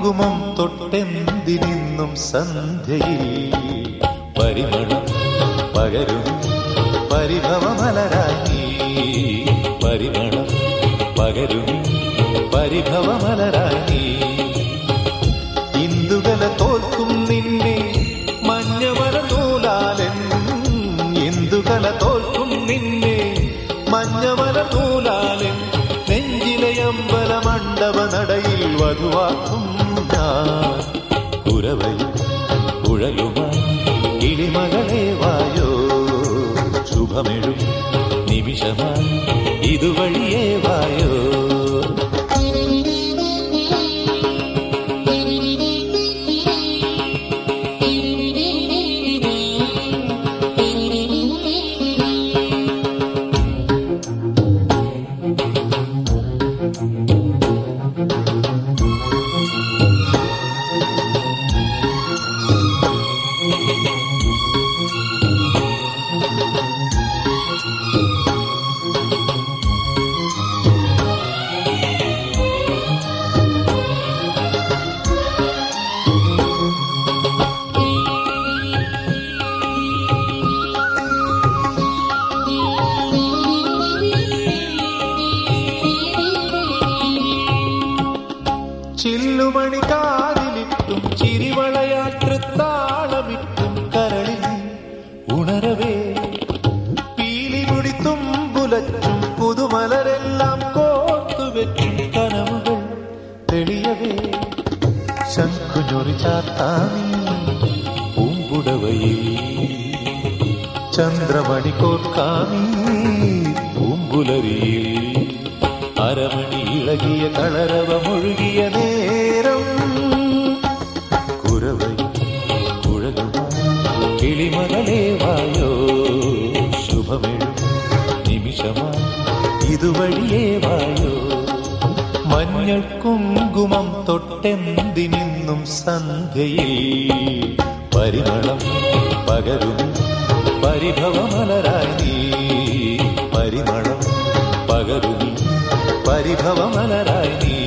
കുങ്കുമം തൊട്ടെന്തിനിന്നും സന്ധ്യയിൽ പരിമളം പകരും പരിഭവമലരായി പരിമളം പകരും പരിഭവമലരായി ഇന്ദുകല തോൽക്കും നിന്നെ മഞ്ഞവര നൂലാലൻ ഇന്ദുകല തോൽക്കും നിന്നെ മഞ്ഞവര നൂലാലൻ നെഞ്ചിലെ അമ്പല മണ്ഡപ നടയിൽ വധുവാക്കും ഞാൻ കുരവയും കുഴലുമായി കിളിമകളെ വായോ ശുഭമെഴും നിമിഷമായി ഇതുവഴിയേ വായോ ചില്ലുമണി കാതിലിട്ടും ചിരിവളയാത്രത്താളമിട്ടും കരളിൽ ഉണരവേ പീലിമുടി തുമ്പുലച്ചും പുതുമലരെല്ലാം കോർത്തുവെച്ചും കനവുകൾ തെളിയവേ ശംഖുഞ്ഞൊറി ചാത്താമി പൂമ്പുടവയിൽ ചന്ദ്രമണി കോർക്കാമി പൂമ്പുലരിയിൽ അരമണി ഇളകിയ കളരവമൊഴുകിയ നേരം കുരവയും കുഴലും കിളിമകളെ വായോ ശുഭമെഴും നിമിഷമായി ഇതുവഴിയേ വായോ മഞ്ഞൾ കുങ്കുമം തൊട്ടെന്തിനിന്നും സന്ധ്യയിൽ പരിമളം പകരും പരിഭവമലരായി നീ പരിമളം പകരും പരിഭവമലരായി നീ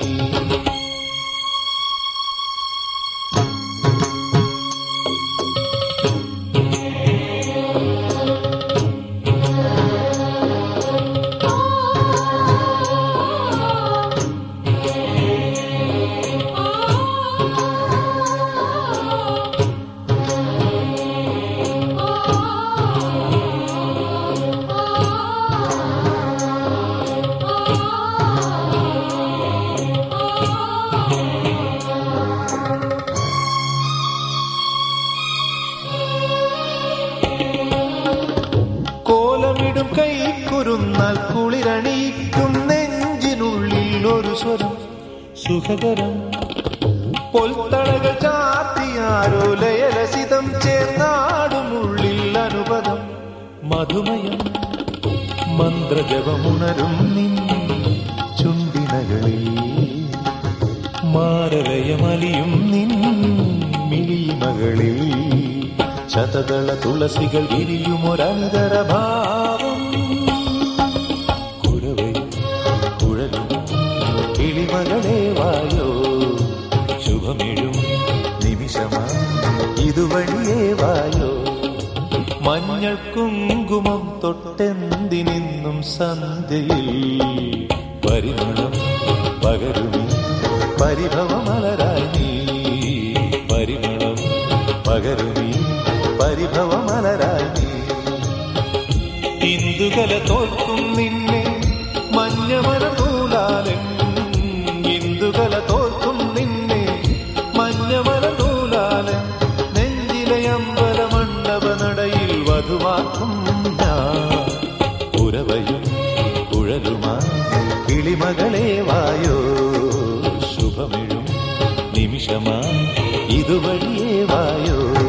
കോലമിടും കൈക്കുരുന്നാൽ കുളിരണിയിക്കും നെഞ്ചിനുള്ളിൽ ഒരു സ്വരം സുഖകരം പൊൽത്തളകൾ ചാത്തിയാരോ ലയലസിതം ചേർന്നാടുമുള്ളിൽ അനുപദം മധുമയം മന്ത്രജപമുണരും നിൻ ചുണ്ടിനകളിൽ മാരലയമലിയും നിൻ മിഴിമകളിൽ ശതദള തുളസികൾ വിരിയുമൊരനിതര ഭാവം കുരവയും കുഴലും കിളിമകളെ വായോ ശുഭമിഴും നിമിഷമാ ഇതുവഴിയേ വായോ മഞ്ഞൾ കുങ്കുമം തൊട്ടെന്തിനിന്നും സന്ധ്യയിൽ പരിമളം പകരുമി പരിഭവമലരായി നീ പരിമളം പകരുമി പരിഭവമലരായി നീ ഇന്ദുകല തോൽക്കും നിന്നെ മഞ്ഞമല നൂലാലൻ ഇന്ദുകല തോൽക്കും നിന്നെ മഞ്ഞമല നൂലാലൻ നെഞ്ചിലെ അമ്പല മണ്ഡപ നടയിൽ വധുവാക്കും ഞാൻ ഉരവയും കുഴലുമാ കിളിമകളെ വായോ ശുഭമിഴും നിമിഷമാ ഇതുവഴിയേ വായോ